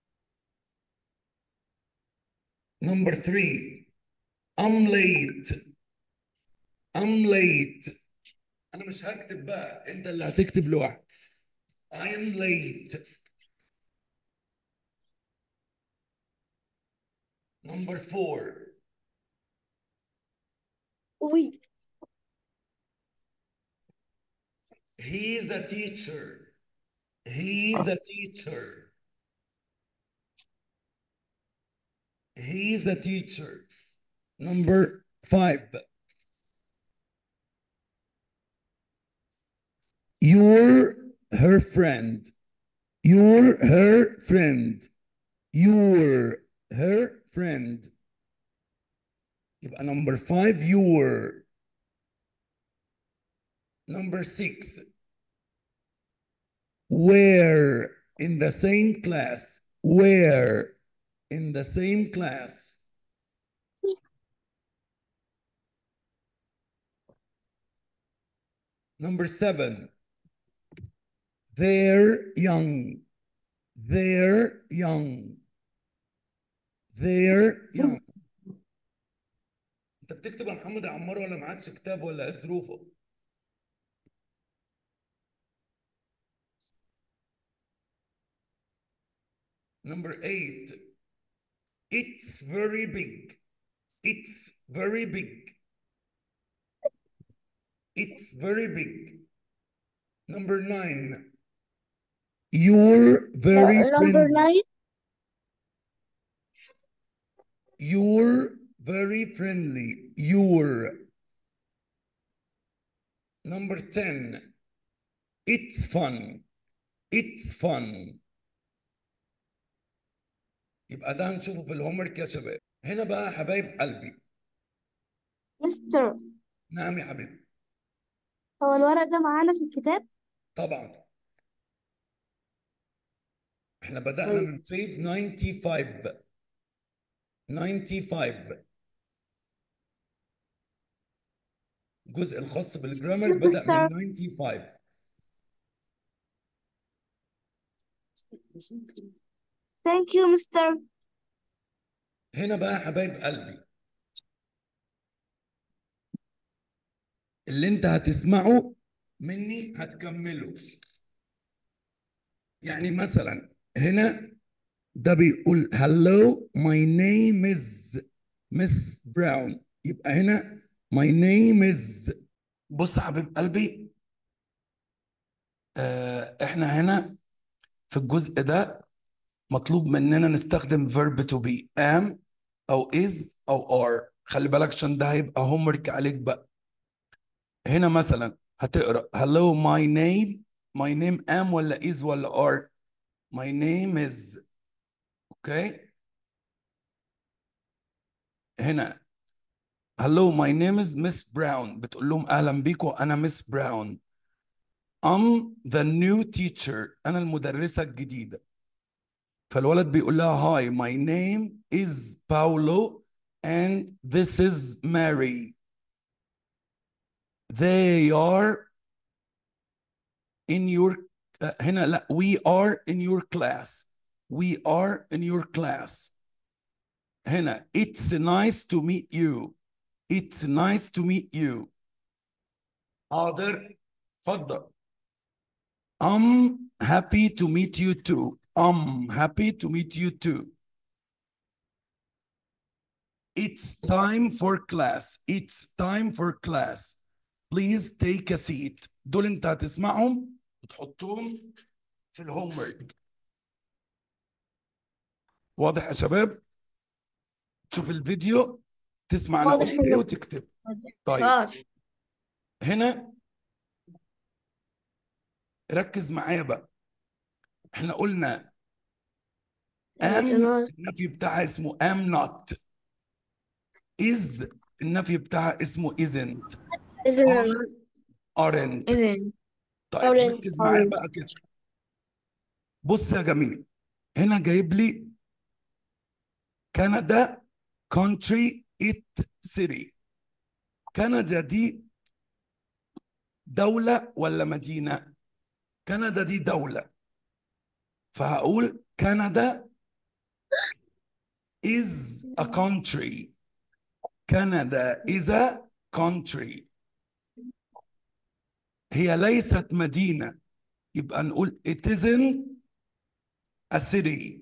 number three I'm late I'm late انا مش هكتب بقى انت اللي هتكتب لوحدك I am late number four we he's a teacher he's a teacher he's a teacher number five You're her friend. You're her friend. You're her friend. يبقى number five, you're. Number six, we're in the same class. We're in the same class. Number seven, they're young. They're young. They're young. انت بتكتب يا محمد يا عمار ولا معكش كتاب ولا ايه ظروفه؟ Number eight, it's very big. It's very big. It's very big. Number nine, you're very Uh, number friendly. nine. You're very friendly. You're. Number 10. It's fun. It's fun. يبقى ده هنشوفه في الهومورك يا شباب. هنا بقى يا حبايب قلبي. مستر نعم يا حبيبي. هو الورق ده معانا في الكتاب طبعا. احنا بدأنا طيب. من page 95. 95. الجزء الخاص بالجرامر بدأ من 95. ثانك يو مستر هنا بقى يا حبايب قلبي اللي انت هتسمعه مني هتكمله يعني مثلا هنا ده بيقول hello my name is Miss Brown يبقى هنا my name is بص يا حبيب قلبي آه احنا هنا في الجزء ده مطلوب مننا نستخدم verb to be am او is او are خلي بالك عشان ده هيبقى homework عليك بقى هنا مثلا هتقرا hello my name my name am ولا is ولا are my name is اوكي هنا hello my name is Miss Brown بتقول لهم اهلا بيكم انا مس براون I'm the new teacher انا المدرسة الجديدة فالولد بيقول لها hi my name is Paulo and this is Mary they are in your uh, هنا لا we are in your class we are in your class هنا it's nice to meet you it's nice to meet you حاضر اتفضل I'm happy to meet you too I'm happy to meet you too It's time for class. It's time for class. Please take a seat. دول انت هتسمعهم وتحطهم في الهوم ورك. واضح يا شباب؟ تشوف الفيديو تسمع انا واضح قلت ايه يا وتكتب. طيب واضح هنا ركز معايا بقى. احنا قلنا am النفي بتاعها اسمه am not. is النفي بتاعها اسمه isn't. إذن aren't. إذن طيب aren't. ركز معايا aren't. بقى كده بص يا جميل هنا جايب لي كندا country it city كندا دي دولة ولا مدينة؟ كندا دي دولة فهقول كندا is a country كندا is a country هي ليست مدينة يبقى نقول it isn't a city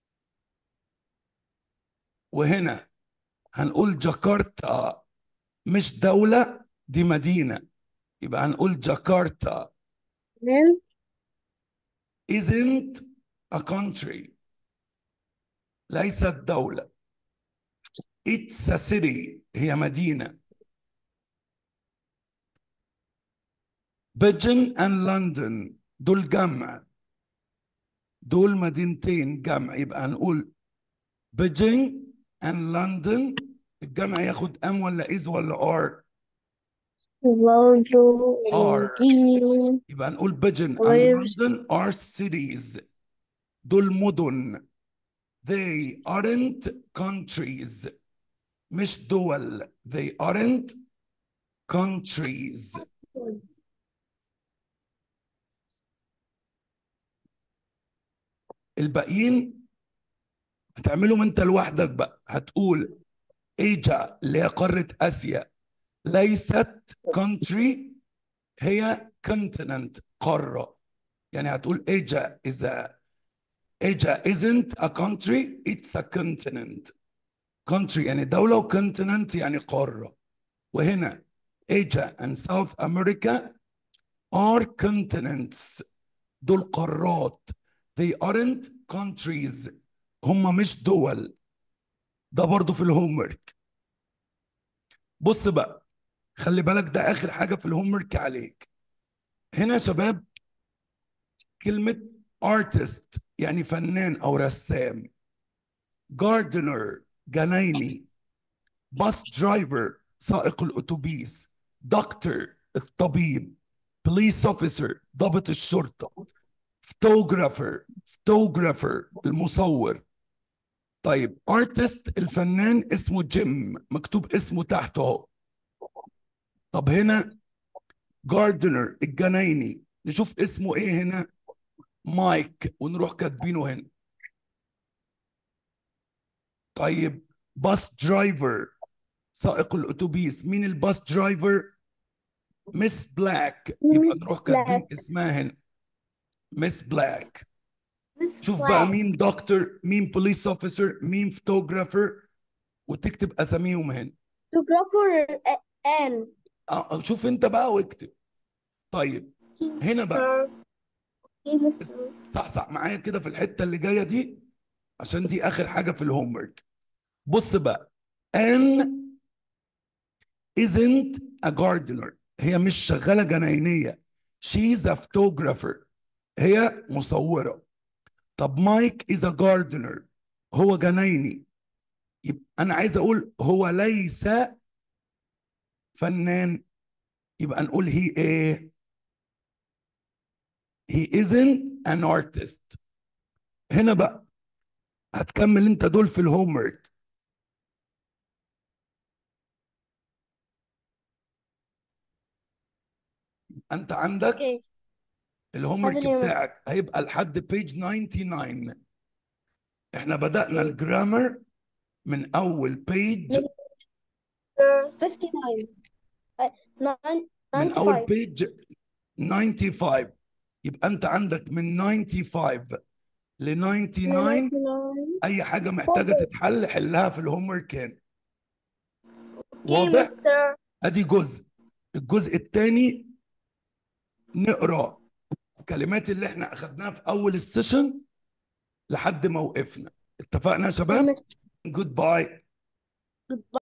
وهنا هنقول جاكرتا مش دولة دي مدينة يبقى هنقول جاكرتا then isn't a country ليست دولة it's a city هي مدينة بيجن and لندن دول جمع دول مدينتين جمع يبقى هنقول بيجن and لندن الجمع ياخد ام ولا از ولا ار برضه are الجيم يبقى نقول بيجن and Where's- لندن are cities دول مدن they aren't countries مش دول they aren't countries الباقيين هتعملهم انت لوحدك بقى هتقول ايجا اللي هي قارة اسيا ليست country هي continent قارة يعني هتقول ايجا is a ايجا isn't a country it's a continent country يعني دولة و continent يعني قارة وهنا ايجا and South America are continents دول قارات they aren't countries هم مش دول ده برضو في الهومورك بص بقى خلي بالك ده اخر حاجة في الهومورك عليك هنا يا شباب كلمة artist يعني فنان او رسام gardener جنايني باص درايفر سائق الاتوبيس دكتور الطبيب بوليس اوفيسر ضابط الشرطه فوتوغرافر فوتوغرافر المصور طيب ارتست الفنان اسمه جيم مكتوب اسمه تحت اهو طب هنا جاردنر الجنايني نشوف اسمه ايه هنا مايك ونروح كاتبينه هنا طيب باص درايفر سائق الاتوبيس مين الباص درايفر مس بلاك يبقى مس نروح كاتبين بلاك. اسمها هنا مس بلاك Miss شوف Black. بقى مين دكتور مين بوليس اوفيسر مين فوتوغرافر وتكتب اساميهم هنا Photographer and آه، شوف انت بقى واكتب طيب هنا بقى صح صح معايا كده في الحته اللي جايه دي عشان دي اخر حاجه في الهوم ورك بص بقى ان isn't a gardener هي مش شغاله جناينيه she's a photographer هي مصوره طب مايك is a gardener هو جنايني يبقى انا عايز اقول هو ليس فنان يبقى نقول هي ايه he isn't an artist هنا بقى هتكمل انت دول في الهوم ورك انت عندك Okay. الهوم ورك حاضر يا مستر. بتاعك هيبقى لحد بيج 99 احنا بدأنا الجرامر من اول بيج 59 uh, nine- من اول 95 بيج 95 يبقى انت عندك من 95 ل 99 99 اي حاجه محتاجه تتحل حلها في الهوم ورك هنا Okay, واضح Mr. ادي جزء الجزء الثاني نقرا الكلمات اللي احنا اخدناها في اول السيشن لحد ما وقفنا اتفقنا يا شباب جود باي